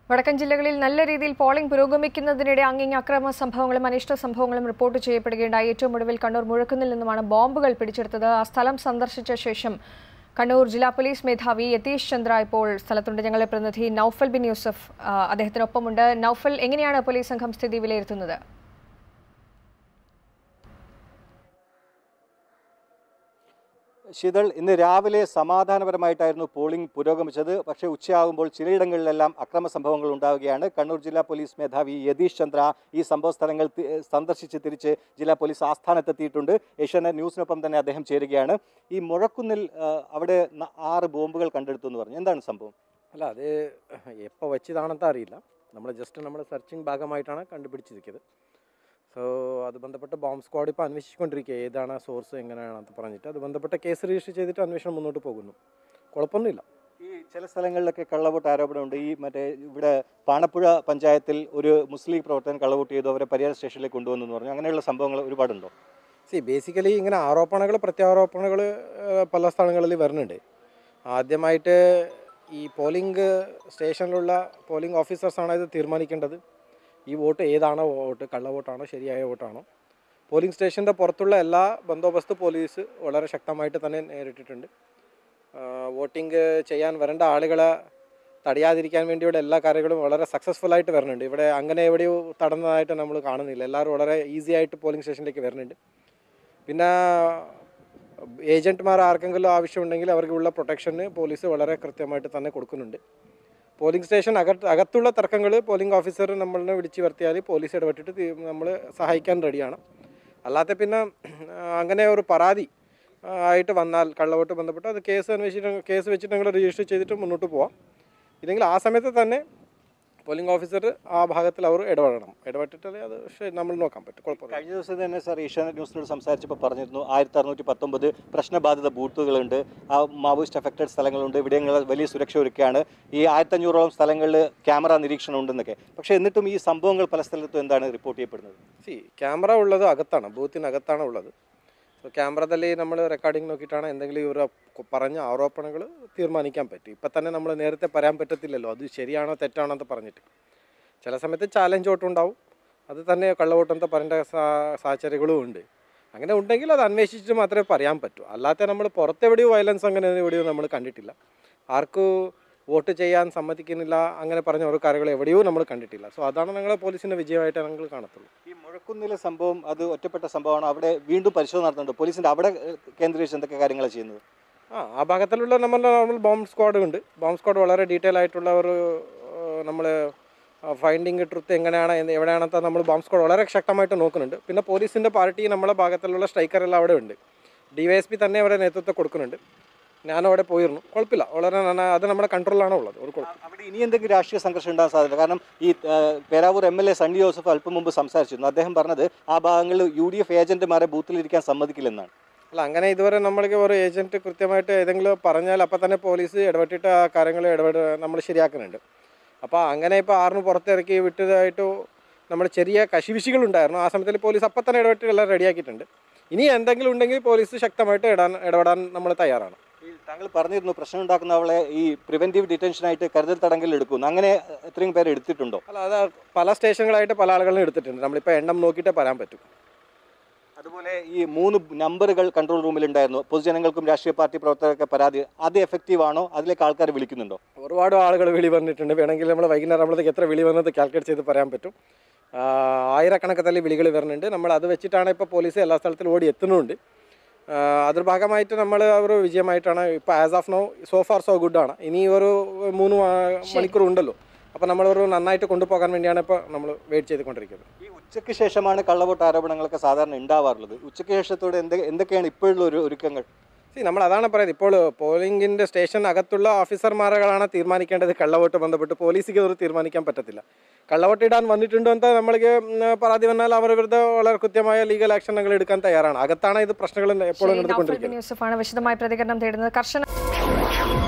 വടക്കൻ ജില്ലകളിൽ നല്ല രീതിയിൽ പോളിംഗ് പുരോഗമിക്കുന്നതിനിടെ അങ്ങിങ്ങ് അക്രമ സംഭവങ്ങളും അനിഷ്ട സംഭവങ്ങളും റിപ്പോർട്ട് ചെയ്യപ്പെടുകയുണ്ടായി ഏറ്റവും ഒടുവിൽ കണ്ണൂർ മുഴക്കുന്നിൽ നിന്നുമാണ് ബോംബുകൾ പിടിച്ചെടുത്തത് ആ സ്ഥലം സന്ദർശിച്ച ശേഷം കണ്ണൂർ ജില്ലാ പോലീസ് മേധാവി യതീഷ് ചന്ദ്ര ഇപ്പോൾ സ്ഥലത്തുണ്ട് ഞങ്ങളുടെ പ്രതിനിധി നൌഫൽ ബിൻ യൂസഫ് ആ, അദ്ദേഹത്തിനൊപ്പമുണ്ട് നൌഫൽ എങ്ങനെയാണ് പോലീസ് സംഘം സ്ഥിതി വിലയിരുത്തുന്നത് ശീതൾ ഇന്ന് രാവിലെ സമാധാനപരമായിട്ടായിരുന്നു പോളിംഗ് പുരോഗമിച്ചത് പക്ഷേ ഉച്ചയാകുമ്പോൾ ചിലയിടങ്ങളിലെല്ലാം അക്രമ സംഭവങ്ങൾ ഉണ്ടാവുകയാണ് കണ്ണൂർ ജില്ലാ പോലീസ് മേധാവി യതീഷ് ചന്ദ്ര ഈ സംഭവ സ്ഥലങ്ങൾ തി- സന്ദർശിച്ച് തിരിച്ച് ജില്ലാ പോലീസ് ആസ്ഥാനത്തെത്തിയിട്ടുണ്ട് ഏഷ്യാനെറ്റ് ന്യൂസിനൊപ്പം തന്നെ അദ്ദേഹം ചേരുകയാണ് ഈ മുഴക്കുന്നിൽ ആ, അവിടെ ന- ആറ് ബോംബുകൾ കണ്ടെടുത്തു എന്ന് പറഞ്ഞു എന്താണ് സംഭവം അല്ല അത് എപ്പോൾ വെച്ചതാണെന്ന് അറിയില്ല നമ്മൾ ജസ്റ്റ് നമ്മൾ സെർച്ചിങ് ഭാഗമായിട്ടാണ് കണ്ടുപിടിച്ചിരിക്കുന്നത് സോ അത് ബന്ധപ്പെട്ട് ബോംബ് സ്ക്വാഡ് ഇപ്പോൾ അന്വേഷിച്ചുകൊണ്ടിരിക്കുക ഏതാണ് സോഴ്സ് എങ്ങനെയാണെന്ന് പറഞ്ഞിട്ട് അത് ബന്ധപ്പെട്ട കേസ് രജിസ്റ്റർ ചെയ്തിട്ട് അന്വേഷണം മുന്നോട്ട് പോകുന്നു കുഴപ്പമൊന്നുമില്ല ഈ ചില സ്ഥലങ്ങളിലൊക്കെ കള്ളവോട്ട് ആരോപണമുണ്ട് ഈ മറ്റേ ഇവിടെ പാണപ്പുഴ പഞ്ചായത്തിൽ ഒരു മുസ്ലിം ലീഗ് പ്രവർത്തകൻ കള്ളവോട്ട് ചെയ്തു അവരെ പരിഹാര സ്റ്റേഷനിലേക്ക് കൊണ്ടുവന്നു എന്ന് പറഞ്ഞു അങ്ങനെയുള്ള സംഭവങ്ങൾ ഒരുപാടുണ്ടോ സി ബേസിക്കലി ഇങ്ങനെ ആരോപണങ്ങൾ പ്രത്യാരോപണങ്ങൾ പല സ്ഥലങ്ങളിൽ വരുന്നുണ്ട് ആദ്യമായിട്ട് ഈ പോളിംഗ് സ്റ്റേഷനിലുള്ള പോളിംഗ് ഓഫീസേഴ്സാണ് ഇത് തീരുമാനിക്കേണ്ടത് ഈ വോട്ട് ഏതാണോ വോട്ട് കള്ള വോട്ടാണോ ശരിയായ വോട്ടാണോ പോളിംഗ് സ്റ്റേഷൻ്റെ പുറത്തുള്ള എല്ലാ ബന്ദോബസ്ത് പോലീസ് വളരെ ശക്തമായിട്ട് തന്നെ നേരിട്ടിട്ടുണ്ട് വോട്ടിംഗ് ചെയ്യാൻ വരേണ്ട ആളുകളെ തടയാതിരിക്കാൻ വേണ്ടിയുള്ള എല്ലാ കാര്യങ്ങളും വളരെ സക്സസ്ഫുൾ ആയിട്ട് വരുന്നുണ്ട് ഇവിടെ അങ്ങനെ എവിടെയോ തടഞ്ഞതായിട്ട് നമ്മൾ കാണുന്നില്ല എല്ലാവരും വളരെ ഈസി ആയിട്ട് പോളിംഗ് സ്റ്റേഷനിലേക്ക് വരുന്നുണ്ട് പിന്നെ ഏജന്റുമാർ ആർക്കെങ്കിലും ആവശ്യമുണ്ടെങ്കിൽ അവർക്കുള്ള പ്രൊട്ടക്ഷന് പോലീസ് വളരെ കൃത്യമായിട്ട് തന്നെ കൊടുക്കുന്നുണ്ട് പോളിംഗ് സ്റ്റേഷൻ അകത്ത് അകത്തുള്ള തർക്കങ്ങൾ പോളിംഗ് ഓഫീസർ നമ്മളെ വിളിച്ച് വരുത്തിയാൽ പോലീസ് ഇടപെട്ടിട്ട് നമ്മൾ സഹായിക്കാൻ റെഡിയാണ് അല്ലാത്ത പിന്നെ ആ, അങ്ങനെ ഒരു പരാതി ആ, ആയിട്ട് വന്നാൽ കള്ളവോട്ട് ബന്ധപ്പെട്ട് അത് കേസ് അന്വേഷിച്ചിട്ട് കേസ് വെച്ചിട്ട് ഞങ്ങൾ രജിസ്റ്റർ ചെയ്തിട്ട് മുന്നോട്ട് പോവാം ഇല്ലെങ്കിൽ ആ സമയത്ത് തന്നെ പോളിംഗ് ഓഫീസർ ആ ഭാഗത്തിൽ അവർ ഇടപെടണം ഇടപെട്ടിട്ടാലേ അത് ശരി നമ്മൾ നോക്കാൻ പറ്റും കുഴപ്പമില്ല കഴിഞ്ഞ ദിവസം തന്നെ സാർ ഏഷ്യാനെറ്റ് ന്യൂസിനോട് സംസാരിച്ചപ്പോൾ പറഞ്ഞിരുന്നു ആയിരത്തി അറുന്നൂറ്റി പത്തൊമ്പത് പ്രശ്നബാധിത ബൂത്തുകളുണ്ട് ആ മാവോയിസ്റ്റ് അഫക്റ്റഡ് സ്ഥലങ്ങളുണ്ട് ഇവിടങ്ങളിൽ വലിയ സുരക്ഷ ഒരുക്കുകയാണ് ഈ ആയിരത്തഞ്ഞൂറോളം സ്ഥലങ്ങളിൽ ക്യാമറ നിരീക്ഷണം ഉണ്ടെന്നൊക്കെ പക്ഷേ എന്നിട്ടും ഈ സംഭവങ്ങൾ പല സ്ഥലത്തും എന്താണ് റിപ്പോർട്ട് ചെയ്യപ്പെടുന്നത് സി ക്യാമറ ഉള്ളത് അകത്താണ് ബൂത്തിനകത്താണ് ഉള്ളത് സോ ക്യാമറದಲ್ಲಿ നമ്മൾ റെക്കോർഡിംഗ് നോക്കിയിട്ടാണ് എന്തെങ്കിലും ഇവർ പറഞ്ഞ ആരോപണങ്ങൾ തീരുമാനിക്കാൻ പറ്റും ഇപ്പം തന്നെ നമ്മൾ നേരത്തെ പറയാൻ പറ്റത്തില്ലല്ലോ അത് ശരിയാണോ തെറ്റാണോ എന്ന് പറഞ്ഞിട്ട് ചില സമയത്ത് ചാലഞ്ച് വോട്ടുണ്ടാവും അത് തന്നെ കള്ളവോട്ടെന്ന് പറയേണ്ട സാ- സാഹചര്യങ്ങളും ഉണ്ട് അങ്ങനെ ഉണ്ടെങ്കിൽ അത് അന്വേഷിച്ചിട്ട് മാത്രമേ പറയാൻ പറ്റൂ അല്ലാത്ത നമ്മൾ പുറത്തെവിടെയോ വയലൻസ് അങ്ങനെ എവിടെയോ നമ്മൾ കണ്ടിട്ടില്ല ആർക്കും വോട്ട് ചെയ്യാൻ സമ്മതിക്കുന്നില്ല അങ്ങനെ പറഞ്ഞ ഓരോ കാര്യങ്ങൾ എവിടെയോ നമ്മൾ കണ്ടിട്ടില്ല സോ അതാണ് ഞങ്ങളെ പോലീസിൻ്റെ വിജയമായിട്ട് ഞങ്ങൾ കാണത്തുള്ളൂ ഈ മുഴക്കുന്നിലെ സംഭവം അത് ഒറ്റപ്പെട്ട സംഭവമാണ് അവിടെ വീണ്ടും പരിശോധന നടത്തുന്നുണ്ട് പോലീസിന്റെ അവിടെ ഏഹ്, കേന്ദ്രീകരിച്ച് എന്തൊക്കെ കാര്യങ്ങളാണ് ചെയ്യുന്നത് ആ ആ ഭാഗത്തിലുള്ള നമ്മൾ നമ്മൾ ബോംബ് സ്ക്വാഡ് ഉണ്ട് ബോംബ് സ്ക്വാഡ് വളരെ ഡീറ്റെയിൽ ആയിട്ടുള്ള ഒരു നമ്മൾ ഫൈൻഡിങ് ട്രുത്ത് എങ്ങനെയാണ് എന്ന് എവിടെയാണെന്ന് നമ്മൾ ബോംബ് സ്ക്വാഡ് വളരെ ശക്തമായിട്ട് നോക്കുന്നുണ്ട് പിന്നെ പോലീസിൻ്റെ പാർട്ടി നമ്മളെ ഭാഗത്തിലുള്ള സ്ട്രൈക്കറെല്ലാം അവിടെ ഉണ്ട് ഡി വൈ എസ് പി തന്നെ അവരെ നേതൃത്വം കൊടുക്കുന്നുണ്ട് ഞാനും അവിടെ പോയിരുന്നു കുഴപ്പമില്ല വളരെ നന്നാ- അത് നമ്മുടെ കൺട്രോളിലാണ് ഉള്ളത് ഒരു കുഴപ്പം അവിടെ ഇനി എന്തെങ്കിലും രാഷ്ട്രീയ സംഘർഷം ഉണ്ടാകാൻ സാധ്യത കാരണം ഈ ഏഹ്, Peravoor M L A Sunny Joseph അല്പം മുമ്പ് സംസാരിച്ചിരുന്നു അദ്ദേഹം പറഞ്ഞത് ആ ഭാഗങ്ങളിൽ യു ഡി എഫ് ഏജന്റുമാരെ ബൂത്തിലിരിക്കാൻ സമ്മതിക്കില്ലെന്നാണ് അല്ല അങ്ങനെ ഇതുവരെ നമ്മൾക്ക് ഒരു ഏജൻറ്റ് കൃത്യമായിട്ട് ഏതെങ്കിലും പറഞ്ഞാൽ അപ്പം തന്നെ പോലീസ് ഇടപെട്ടിട്ട് ആ കാര്യങ്ങൾ ഇടപെട്ട് നമ്മൾ ശരിയാക്കുന്നുണ്ട് അപ്പോൾ അങ്ങനെ ഇപ്പോൾ ആറിന് പുറത്തിറക്കി വിട്ടതായിട്ട് നമ്മൾ ചെറിയ കശിവിശികളുണ്ടായിരുന്നു ആ സമയത്തിൽ പോലീസ് അപ്പം തന്നെ ഇടപെട്ട് എല്ലാം റെഡിയാക്കിയിട്ടുണ്ട് ഇനി എന്തെങ്കിലും ഉണ്ടെങ്കിൽ പോലീസ് ശക്തമായിട്ട് ഇടാൻ ഇടപെടാൻ നമ്മൾ തയ്യാറാണ് ഈ താങ്കൾ പറഞ്ഞിരുന്നു പ്രശ്നം ഉണ്ടാക്കുന്ന അവളെ ഈ പ്രിവെന്റീവ് ഡിറ്റൻഷനായിട്ട് കരുതൽ തടങ്കലിൽ എടുക്കുന്നു അങ്ങനെ എത്രയും പേര് എടുത്തിട്ടുണ്ടോ അല്ല അത് പല സ്റ്റേഷനുകളായിട്ട് പല ആളുകളും എടുത്തിട്ടുണ്ട് നമ്മളിപ്പോൾ എണ്ണം നോക്കിയിട്ടേ പറയാൻ പറ്റും അതുപോലെ ഈ മൂന്ന് നമ്പറുകൾ കൺട്രോൾ റൂമിലുണ്ടായിരുന്നു പൊതുജനങ്ങൾക്കും രാഷ്ട്രീയ പാർട്ടി പ്രവർത്തകർക്ക് പരാതി അത് എഫക്റ്റീവ് ആണോ അതിലേക്ക് ആൾക്കാർ വിളിക്കുന്നുണ്ടോ ഒരുപാട് ആളുകൾ വിളി വന്നിട്ടുണ്ട് വേണമെങ്കിൽ നമ്മൾ വൈകുന്നേരം ആകുമ്പോഴത്തേക്ക് എത്ര വിളി വന്നത് കാൽക്കുലേറ്റ് ചെയ്ത് പറയാൻ പറ്റും ആ, ആയിരക്കണക്കത്തിൽ വിളികൾ വരുന്നുണ്ട് നമ്മൾ അത് വെച്ചിട്ടാണ് ഇപ്പോൾ പോലീസ് എല്ലാ സ്ഥലത്തിലും ഓടി എത്തുന്നുണ്ട് ആ, അതൊരു ഭാഗമായിട്ട് നമ്മൾ ഒരു വിജയമായിട്ടാണ് ഇപ്പോൾ as of now so far so good ആണ് ഇനി ഒരു മൂന്ന് മാ- മണിക്കൂർ ഉണ്ടല്ലോ അപ്പോൾ നമ്മളൊരു നന്നായിട്ട് കൊണ്ടുപോകാൻ വേണ്ടിയാണ് ഇപ്പോൾ നമ്മൾ വെയിറ്റ് ചെയ്തുകൊണ്ടിരിക്കുന്നത് ഈ ഉച്ചയ്ക്ക് ശേഷമാണ് കള്ളവോട്ട് ആരോപണങ്ങളൊക്കെ സാധാരണ ഉണ്ടാവാറുള്ളത് ഉച്ചയ്ക്ക് ശേഷത്തോടെ എന്ത് എന്തൊക്കെയാണ് ഇപ്പോഴുള്ള ഒരു ഒരുക്കങ്ങൾ സി നമ്മൾ അതാണ് പറയുന്നത് ഇപ്പോൾ പോളിംഗിൻ്റെ സ്റ്റേഷൻ അകത്തുള്ള ഓഫീസർമാരുകളാണ് തീരുമാനിക്കേണ്ടത് കള്ളവോട്ട് ബന്ധപ്പെട്ട് പോലീസിക്ക് അത് തീരുമാനിക്കാൻ പറ്റത്തില്ല കള്ളവോട്ട് ഇടാൻ വന്നിട്ടുണ്ടോ എന്ന് നമ്മൾക്ക് ഉം, പരാതി വന്നാൽ അവർ വെറുതെ വളരെ കൃത്യമായ ലീഗൽ ആക്ഷനുകൾ എടുക്കാൻ തയ്യാറാണ് അകത്താണ് ഇത് പ്രശ്നങ്ങൾ എപ്പോഴും ശരി, നൗഫൽ നടന്നുകൊണ്ടിരിക്കുന്നത് ബിൻ യൂസഫാണ് വിശദമായ പ്രതികരണം തേടുന്നത് കർശന